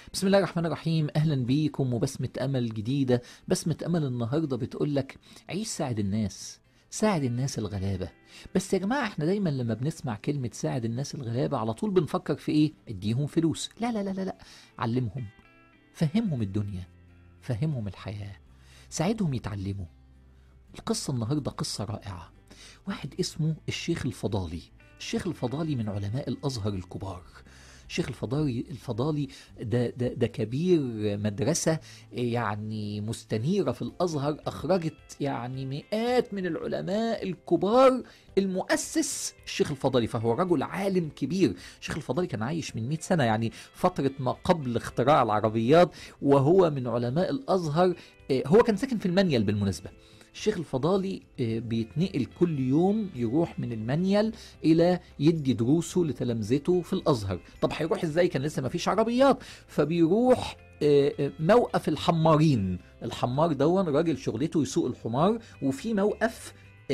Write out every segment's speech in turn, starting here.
بسم الله الرحمن الرحيم اهلا بيكم وبسمة امل جديدة بسمة امل النهاردة بتقولك عيش ساعد الناس ساعد الناس الغلابة بس يا جماعة احنا دايما لما بنسمع كلمة ساعد الناس الغلابة على طول بنفكر في ايه اديهم فلوس لا لا لا لا, لا. علمهم فهمهم الدنيا فهمهم الحياة ساعدهم يتعلموا القصة النهاردة قصة رائعة واحد اسمه الشيخ الفضالي الشيخ الفضالي من علماء الأزهر الكبار الشيخ الفضالي الفضالي ده, ده, ده كبير مدرسة يعني مستنيرة في الأزهر أخرجت يعني مئات من العلماء الكبار المؤسس الشيخ الفضالي فهو رجل عالم كبير الشيخ الفضالي كان عايش من 100 سنة يعني فترة ما قبل اختراع العربيات وهو من علماء الأزهر هو كان ساكن في المنيل بالمناسبة الشيخ الفضالي بيتنقل كل يوم يروح من المنيل الى يدي دروسه لتلامذته في الازهر طب هيروح ازاي كان لسه ما فيش عربيات فبيروح موقف الحمارين الحمار دون راجل شغلته يسوق الحمار وفي موقف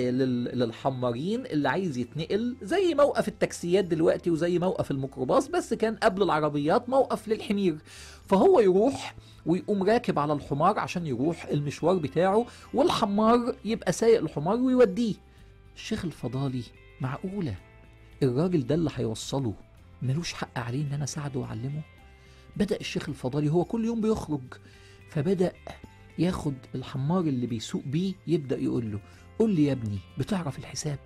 للحمارين اللي عايز يتنقل زي موقف التاكسيات دلوقتي وزي موقف الميكروباص بس كان قبل العربيات موقف للحمير فهو يروح ويقوم راكب على الحمار عشان يروح المشوار بتاعه والحمار يبقى سايق الحمار ويوديه الشيخ الفضالي معقولة الراجل ده اللي هيوصله ملوش حق عليه ان انا اساعده واعلمه بدأ الشيخ الفضالي هو كل يوم بيخرج فبدأ ياخد الحمار اللي بيسوق بيه يبدأ يقول له قول لي يا ابني بتعرف الحساب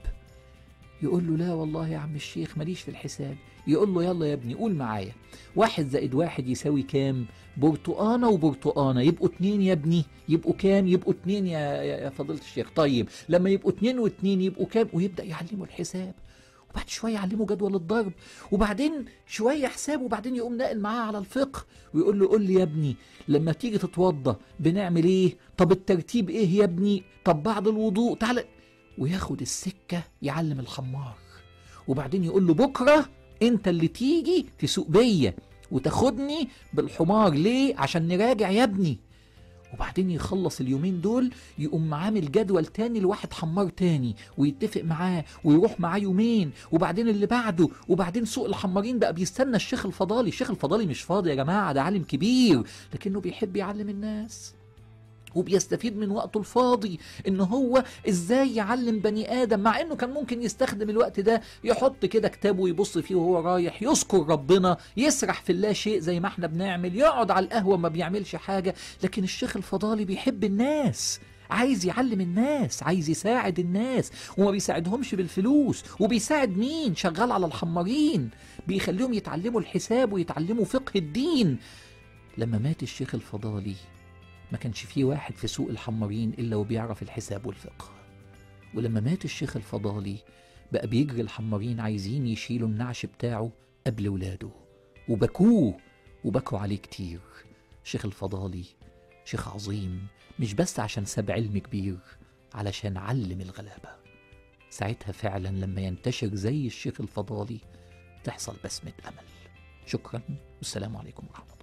يقول له لا والله يا عم الشيخ ماليش في الحساب يقول له يلا يا ابني قول معايا واحد زائد واحد يساوي كام برتقانة وبرتقانة يبقوا اتنين يا ابني يبقوا كام يبقوا اتنين يا, يا فضيلة الشيخ طيب لما يبقوا اتنين واتنين يبقوا كام ويبدأ يعلمه الحساب وبعد شوية يعلمه جدول الضرب وبعدين شوية حساب وبعدين يقوم ناقل معاه على الفقه ويقول له قول لي يا ابني لما تيجي تتوضى بنعمل ايه طب الترتيب ايه يا ابني طب بعد الوضوء تعالى وياخد السكة يعلم الحمار وبعدين يقول له بكرة انت اللي تيجي تسوق بيا وتاخدني بالحمار ليه عشان نراجع يا ابني وبعدين يخلص اليومين دول يقوم عامل جدول تاني لواحد حمار تاني ويتفق معاه ويروح معاه يومين وبعدين اللي بعده وبعدين سوق الحمارين بقى بيستنى الشيخ الفضالي الشيخ الفضالي مش فاضي يا جماعة ده عالم كبير لكنه بيحب يعلم الناس وبيستفيد من وقته الفاضي ان هو ازاي يعلم بني ادم مع انه كان ممكن يستخدم الوقت ده يحط كده كتاب ويبص فيه وهو رايح يذكر ربنا يسرح في الله شيء زي ما احنا بنعمل يقعد على القهوه ما بيعملش حاجه لكن الشيخ الفضالي بيحب الناس عايز يعلم الناس عايز يساعد الناس وما بيساعدهمش بالفلوس وبيساعد مين شغال على الحمارين بيخليهم يتعلموا الحساب ويتعلموا فقه الدين لما مات الشيخ الفضالي ما كانش فيه واحد في سوق الحمارين إلا وبيعرف الحساب والفقه ولما مات الشيخ الفضالي بقى بيجري الحمارين عايزين يشيلوا النعش بتاعه قبل ولاده وبكوه وبكوا عليه كتير الشيخ الفضالي شيخ عظيم مش بس عشان ساب علم كبير علشان علم الغلابة ساعتها فعلا لما ينتشر زي الشيخ الفضالي تحصل بسمة أمل شكرا والسلام عليكم ورحمة الله